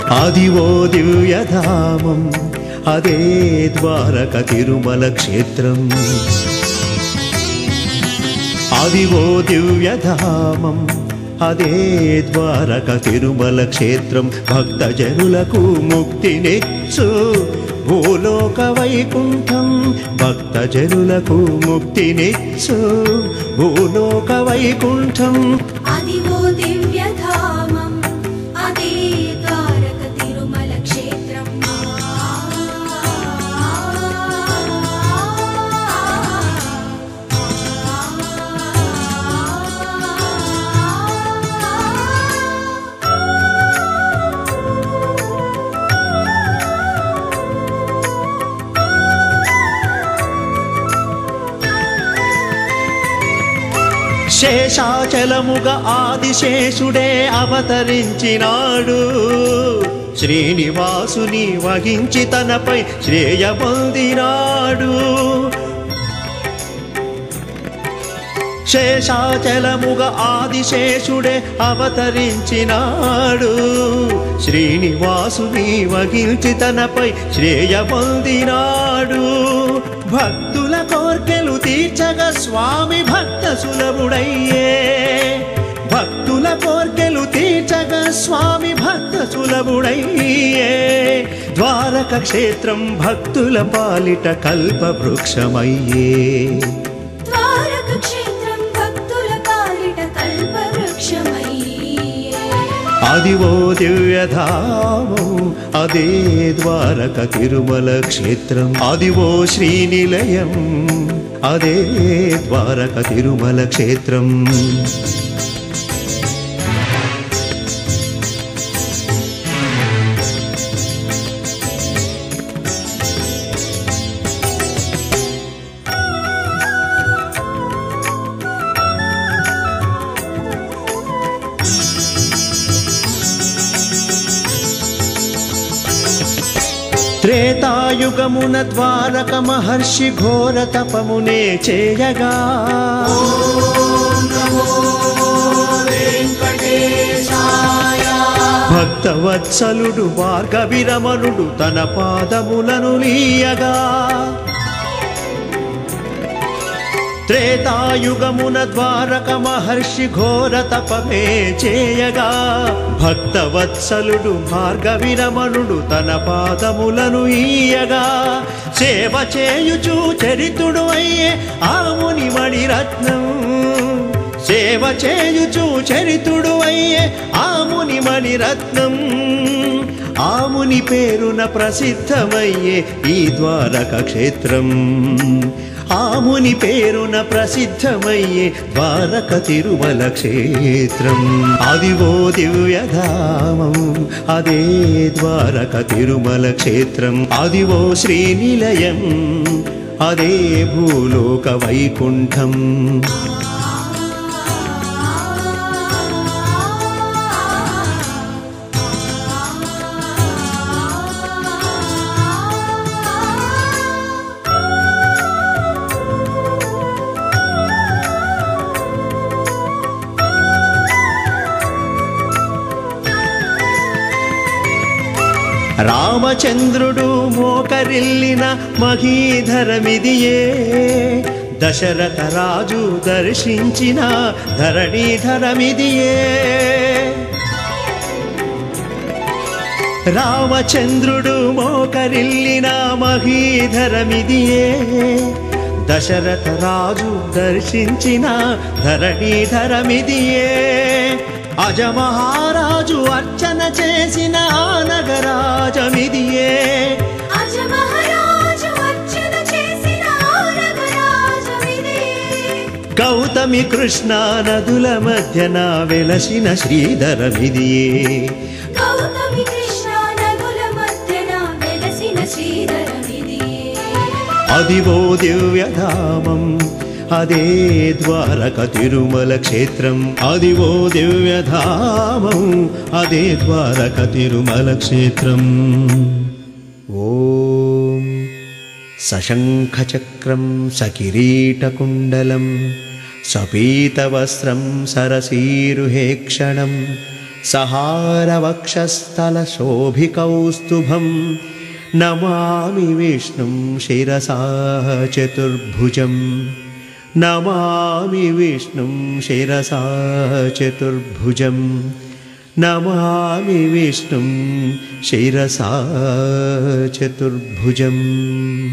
ఆదివో దివ్యధామం అదే ద్వారక తిరుమల క్షేత్రం ఆదివో దివ్యధామం అదే ద్వారక తిరుమల క్షేత్రం భక్తజనులకు ముక్తినిచ్చు భూలోక వైకుంఠం భక్తజనులకు ముక్తినిచ్చు భూలోక వైకుంఠం అదివో దివ్యధామం అదే ద్వారక తిరుమల క్షేత్రం శేషాచలముగ ఆదిశేషుడే అవతరించినాడు శ్రీనివాసుని వహించి తనపై శ్రేయబొందినాడు శేషాచలముగ ఆదిశేషుడే అవతరించినాడు శ్రీనివాసుని వగిల్చి తనపై శ్రేయబొందినాడు భక్తుల కోర్కెలు తీర్చగా స్వామి భక్త సులభుడయ్యే భక్తుల కోర్కెలు తీర్చగా స్వామి భక్త సులభుడయ్యే ద్వారక క్షేత్రం భక్తుల పాలిట కల్ప వృక్షమయ్యే ద్వారక క్షేత్రం భక్తుల పాలిట కల్పవృక్షమయ్యే అదివో దివ్యధామం అదే ద్వారక తిరుమల క్షేత్రం అదివో శ్రీనిలయం అదే ద్వారక తిరుమల క్షేత్రం త్రేతాయుగమున ద్వారక మహర్షి ఘోర తపమునే చేయగా భక్తవత్సలుడు భార్గవిరమణుడు తన పాదములను లీయగా త్రేతాయుగమున ద్వారక మహర్షి ఘోర తపమే చేయగా భక్తవత్సలుడు భార్గవిరమణుడు తన పాదములను ఈయగా సేవ చేయుచు చరితుడు అయ్యే ఆముని మణిరత్నం సేవ చేయుచు చరితుడు అయ్యే ఆముని మణిరత్నం ఆముని పేరున ప్రసిద్ధమయ్యే ఈ ద్వారక క్షేత్రం ఆముని పేరున ప్రసిద్ధమయ్యే ద్వారక తిరుమల క్షేత్రం అదివో దివ్యధామం అదే ద్వారక తిరుమల క్షేత్రం అదివో శ్రీనిలయం అదే భూలోక వైకుంఠం రామచంద్రుడు మోకరిల్లిన మహీధరమిదియే దశరథ రాజు దర్శించిన ధరణీధరమిదియే రామచంద్రుడు మోకరిల్లిన మహీధరమిదియే దశరథ రాజు దర్శించిన ధరణీధరమిదియే అజమహారాజు అర్చన చేసిన ఆ నగరాజమిదియే అజ మహారాజు అర్చన చేసిన ఆరగరాజమిదే గౌతమి కృష్ణా నదుల మధ్యన వెలసిన శ్రీధరమిదియే గౌతమి కృష్ణ నదుల మధ్యన వెలసిన శ్రీధరమిదే అదివో దివ్యధామం అదే ద్వారక తిరుమల క్షేత్రం అదివో దివ్యధామం అదే ద్వారక తిరుమల క్షేత్రం ఓం సశంఖచక్రం సకిరీటకుండలం సపీతవస్త్రం సరసీరుహేక్షణం सहारवक्षस्थलशोभिकौस्तुभं नमामि विष्णुं शिरसा चतुर्भुजं नमामि विष्णुं शिरसा चतुर्भुजं नमामि विष्णुं शिरसा चतुर्भुजम्